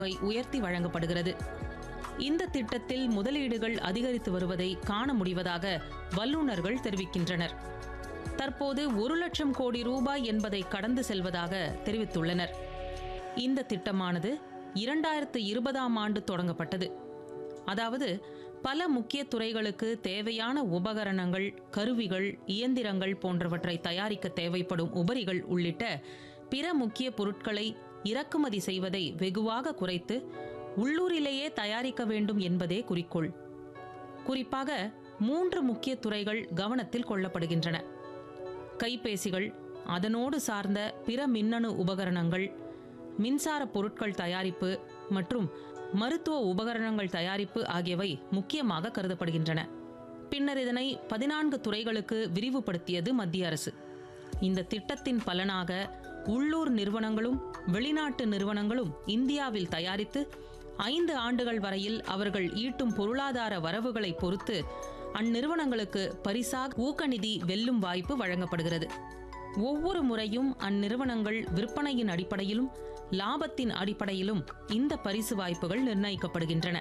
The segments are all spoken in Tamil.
தொகை உயர்த்தி வழங்கப்படுகிறது இந்த திட்டத்தில் முதலீடுகள் அதிகரித்து வருவதை காண முடிவதாக வல்லுநர்கள் தெரிவிக்கின்றனர் தற்போது ஒரு லட்சம் கோடி ரூபாய் என்பதை கடந்து செல்வதாக தெரிவித்துள்ளனர் இந்த திட்டமானது இரண்டாயிரத்து இருபதாம் ஆண்டு தொடங்கப்பட்டது அதாவது பல முக்கிய துறைகளுக்கு தேவையான உபகரணங்கள் கருவிகள் இயந்திரங்கள் போன்றவற்றை தயாரிக்க தேவைப்படும் உபரிகள் உள்ளிட்ட பிற முக்கிய பொருட்களை இறக்குமதி செய்வதை வெகுவாக குறைத்து உள்ளூரிலேயே தயாரிக்க வேண்டும் என்பதே குறிக்கோள் குறிப்பாக மூன்று முக்கிய துறைகள் கவனத்தில் கொள்ளப்படுகின்றன கைபேசிகள் அதனோடு சார்ந்த பிற மின்னணு உபகரணங்கள் மின்சார பொருட்கள் தயாரிப்பு மற்றும் மருத்துவ உபகரணங்கள் தயாரிப்பு ஆகியவை முக்கியமாக கருதப்படுகின்றன பின்னர் இதனை பதினான்கு துறைகளுக்கு விரிவுபடுத்தியது மத்திய அரசு இந்த திட்டத்தின் பலனாக உள்ளூர் நிறுவனங்களும் வெளிநாட்டு நிறுவனங்களும் இந்தியாவில் தயாரித்து ஐந்து ஆண்டுகள் வரையில் அவர்கள் ஈட்டும் பொருளாதார வரவுகளை பொறுத்து அந்நிறுவனங்களுக்கு பரிசாக ஊக்கநிதி வெல்லும் வாய்ப்பு வழங்கப்படுகிறது ஒவ்வொரு முறையும் அந்நிறுவனங்கள் விற்பனையின் அடிப்படையிலும் லாபத்தின் அடிப்படையிலும் இந்த பரிசு வாய்ப்புகள் நிர்ணயிக்கப்படுகின்றன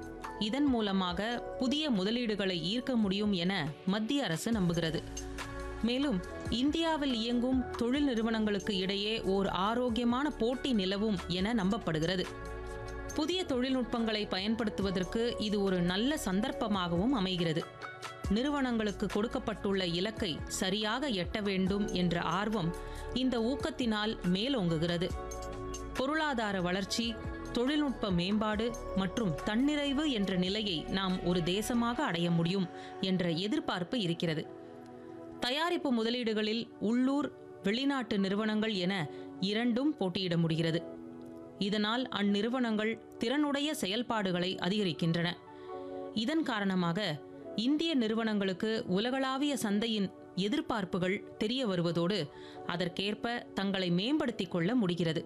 இதன் மூலமாக புதிய முதலீடுகளை ஈர்க்க முடியும் என மத்திய அரசு நம்புகிறது மேலும் இந்தியாவில் இயங்கும் தொழில் நிறுவனங்களுக்கு இடையே ஓர் ஆரோக்கியமான போட்டி நிலவும் என நம்பப்படுகிறது புதிய தொழில்நுட்பங்களை பயன்படுத்துவதற்கு இது ஒரு நல்ல சந்தர்ப்பமாகவும் அமைகிறது நிறுவனங்களுக்கு கொடுக்கப்பட்டுள்ள இலக்கை சரியாக எட்ட வேண்டும் என்ற ஆர்வம் இந்த ஊக்கத்தினால் மேலோங்குகிறது பொருளாதார வளர்ச்சி தொழில்நுட்ப மேம்பாடு மற்றும் தன்னிறைவு என்ற நிலையை நாம் ஒரு தேசமாக அடைய முடியும் என்ற எதிர்பார்ப்பு இருக்கிறது தயாரிப்பு முதலீடுகளில் உள்ளூர் வெளிநாட்டு நிறுவனங்கள் என இரண்டும் போட்டியிட முடிகிறது இதனால் அந்நிறுவனங்கள் திறனுடைய செயல்பாடுகளை அதிகரிக்கின்றன இதன் காரணமாக இந்திய நிறுவனங்களுக்கு உலகளாவிய சந்தையின் எதிர்பார்ப்புகள் தெரிய வருவதோடு அதற்கேற்ப தங்களை மேம்படுத்திக் கொள்ள முடிகிறது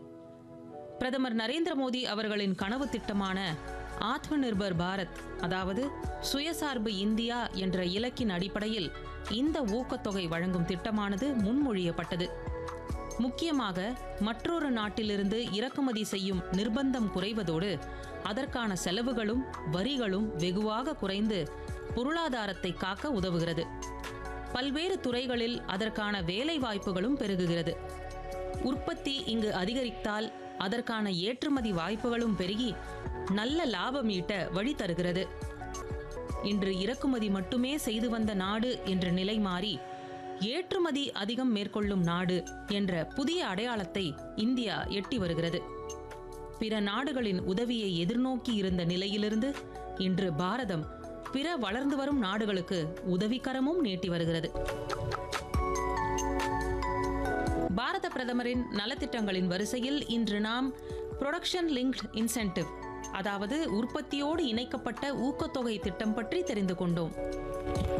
பிரதமர் நரேந்திர மோடி அவர்களின் கனவு திட்டமான ஆத்ம நிர்பர் பாரத் அதாவது சுயசார்பு இந்தியா என்ற இலக்கின் அடிப்படையில் இந்த ஊக்கத்தொகை வழங்கும் திட்டமானது முன்மொழியப்பட்டது முக்கியமாக மற்றொரு நாட்டிலிருந்து இறக்குமதி செய்யும் நிர்பந்தம் குறைவதோடு அதற்கான செலவுகளும் வரிகளும் வெகுவாக குறைந்து பொருளாதாரத்தை காக்க உதவுகிறது பல்வேறு துறைகளில் அதற்கான வேலை வாய்ப்புகளும் பெருகுகிறது உற்பத்தி இங்கு அதிகரித்தால் அதற்கான ஏற்றுமதி வாய்ப்புகளும் பெருகி நல்ல லாபம் ஈட்ட வழி தருகிறது இன்று இறக்குமதி மட்டுமே செய்து வந்த நாடு என்ற நிலை மாறி ஏற்றுமதி அதிகம் மேற்கொள்ளும் நாடு என்ற புதிய அடையாளத்தை இந்தியா எட்டி வருகிறது பிற நாடுகளின் உதவியை எதிர்நோக்கி இருந்த நிலையிலிருந்து இன்று பாரதம் பிற வளர்ந்து வரும் நாடுகளுக்கு உதவிக்கரமும் நீட்டி வருகிறது பாரத பிரதமரின் நலத்திட்டங்களின் வரிசையில் இன்று நாம் புரொடக்ஷன் லிங்க்ட் இன்சென்டிவ் அதாவது உற்பத்தியோடு இணைக்கப்பட்ட ஊக்கத்தொகை திட்டம் பற்றி தெரிந்து கொண்டோம்